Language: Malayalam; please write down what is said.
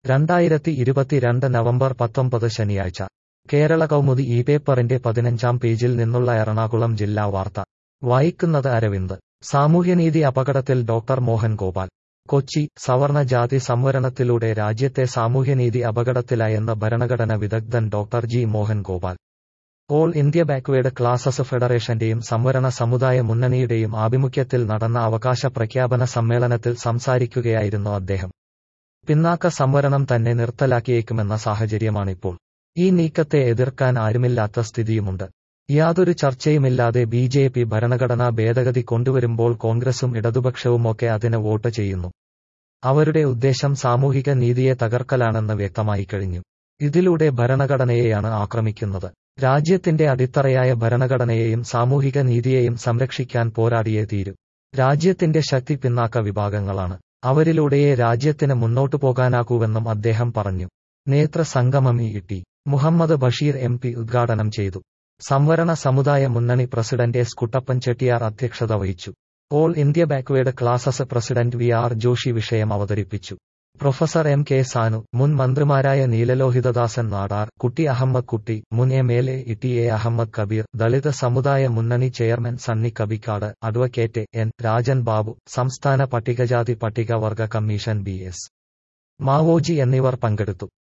രണ്ടായിരത്തി ഇരുപത്തിരണ്ട് നവംബർ പത്തൊമ്പത് ശനിയാഴ്ച കേരള കൗമുദി ഈ പേപ്പറിന്റെ പതിനഞ്ചാം പേജിൽ നിന്നുള്ള എറണാകുളം ജില്ലാ വാർത്ത വായിക്കുന്നത് അരവിന്ദ് സാമൂഹ്യനീതി അപകടത്തിൽ ഡോക്ടർ മോഹൻ ഗോപാൽ കൊച്ചി സവർണ ജാതി സംവരണത്തിലൂടെ രാജ്യത്തെ സാമൂഹ്യനീതി അപകടത്തിലായെന്ന് ഭരണഘടന വിദഗ്ധൻ doctor G Mohan Gopal all India backward classes ഫെഡറേഷന്റെയും സംവരണ സമുദായ മുന്നണിയുടെയും ആഭിമുഖ്യത്തിൽ നടന്ന അവകാശ പ്രഖ്യാപന സമ്മേളനത്തിൽ സംസാരിക്കുകയായിരുന്നു അദ്ദേഹം പിന്നാക്ക സംവരണം തന്നെ നിർത്തലാക്കിയേക്കുമെന്ന സാഹചര്യമാണിപ്പോൾ ഈ നീക്കത്തെ എതിർക്കാൻ ആരുമില്ലാത്ത സ്ഥിതിയുമുണ്ട് യാതൊരു ചർച്ചയുമില്ലാതെ ബി ജെ പി ഭരണഘടനാ ഭേദഗതി കൊണ്ടുവരുമ്പോൾ കോൺഗ്രസും ഇടതുപക്ഷവുമൊക്കെ അതിന് വോട്ട് ചെയ്യുന്നു അവരുടെ ഉദ്ദേശം സാമൂഹിക നീതിയെ തകർക്കലാണെന്ന് വ്യക്തമായി കഴിഞ്ഞു ഇതിലൂടെ ഭരണഘടനയെയാണ് ആക്രമിക്കുന്നത് രാജ്യത്തിന്റെ അടിത്തറയായ ഭരണഘടനയെയും സാമൂഹിക നീതിയെയും സംരക്ഷിക്കാൻ പോരാടിയേ തീരൂ രാജ്യത്തിന്റെ ശക്തി പിന്നാക്ക വിഭാഗങ്ങളാണ് അവരിലൂടെയേ രാജ്യത്തിന് മുന്നോട്ടു പോകാനാകൂവെന്നും അദ്ദേഹം പറഞ്ഞു നേതൃ സംഗമം E T Muhammad Basheer M P ഉദ്ഘാടനം ചെയ്തു സംവരണ സമുദായ മുന്നണി പ്രസിഡന്റ് എസ് കുട്ടപ്പൻ ചെട്ടിയാർ അധ്യക്ഷത വഹിച്ചു all India backward classes president V R Joshi വിഷയം അവതരിപ്പിച്ചു പ്രൊഫസർ എം കെ സാനു മുൻ മന്ത്രിമാരായ നീലലോഹിതദാസൻ നാടാർ കുട്ടി അഹമ്മദ് കുട്ടി മുൻ M L A T A Ahammed Kabeer Dalit സമുദായ മുന്നണി chairman Sunny Kabikkad advocate N Rajan Babu സംസ്ഥാന പട്ടികജാതി പട്ടികവർഗ കമ്മീഷൻ ബി എസ് മാവോജി എന്നിവർ പങ്കെടുത്തു